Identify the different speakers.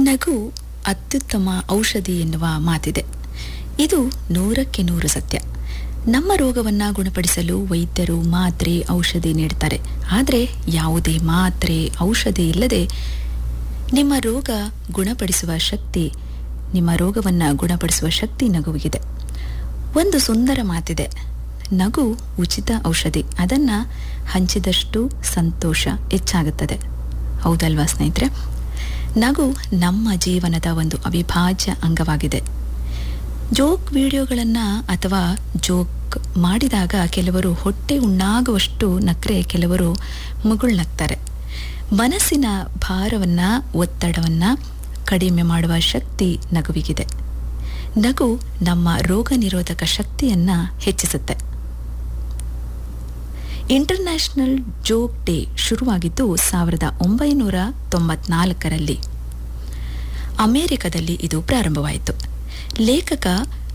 Speaker 1: ನಗು ಅತ್ಯುತ್ತಮ ಔಷಧಿ ಎನ್ನುವ ಮಾತಿದೆ ಇದು ನೂರಕ್ಕೆ ನೂರು ಸತ್ಯ ನಮ್ಮ ರೋಗವನ್ನು ಗುಣಪಡಿಸಲು ವೈದ್ಯರು ಮಾತ್ರೆ ಔಷಧಿ ನೀಡ್ತಾರೆ ಆದರೆ ಯಾವುದೇ ಮಾತ್ರೆ ಔಷಧಿ ಇಲ್ಲದೆ ನಿಮ್ಮ ರೋಗ ಗುಣಪಡಿಸುವ ಶಕ್ತಿ ನಿಮ್ಮ ರೋಗವನ್ನು ಗುಣಪಡಿಸುವ ಶಕ್ತಿ ನಗುವಿಗಿದೆ ಒಂದು ಸುಂದರ ಮಾತಿದೆ ನಗು ಉಚಿತ ಔಷಧಿ ಅದನ್ನು ಹಂಚಿದಷ್ಟು ಸಂತೋಷ ಹೆಚ್ಚಾಗುತ್ತದೆ ಹೌದಲ್ವಾ ಸ್ನೇಹಿತರೆ ನಗು ನಮ್ಮ ಜೀವನದ ಒಂದು ಅವಿಭಾಜ್ಯ ಅಂಗವಾಗಿದೆ ಜೋಕ್ ವಿಡಿಯೋಗಳನ್ನು ಅಥವಾ ಜೋಕ್ ಮಾಡಿದಾಗ ಕೆಲವರು ಹೊಟ್ಟೆ ಉಣ್ಣಾಗುವಷ್ಟು ನಕ್ರೆ ಕೆಲವರು ಮುಗುಳ್ನಗ್ತಾರೆ ಮನಸ್ಸಿನ ಭಾರವನ್ನು ಒತ್ತಡವನ್ನು ಕಡಿಮೆ ಮಾಡುವ ಶಕ್ತಿ ನಗುವಿಗಿದೆ ನಗು ನಮ್ಮ ರೋಗ ನಿರೋಧಕ ಶಕ್ತಿಯನ್ನು ಹೆಚ್ಚಿಸುತ್ತೆ ಇಂಟರ್ನ್ಯಾಷನಲ್ ಜೋಕ್ ಡೇ ಶುರುವಾಗಿದ್ದು ಸಾವಿರದ ಒಂಬೈನೂರ ತೊಂಬತ್ನಾಲ್ಕರಲ್ಲಿ ಅಮೆರಿಕದಲ್ಲಿ ಇದು ಪ್ರಾರಂಭವಾಯಿತು ಲೇಖಕ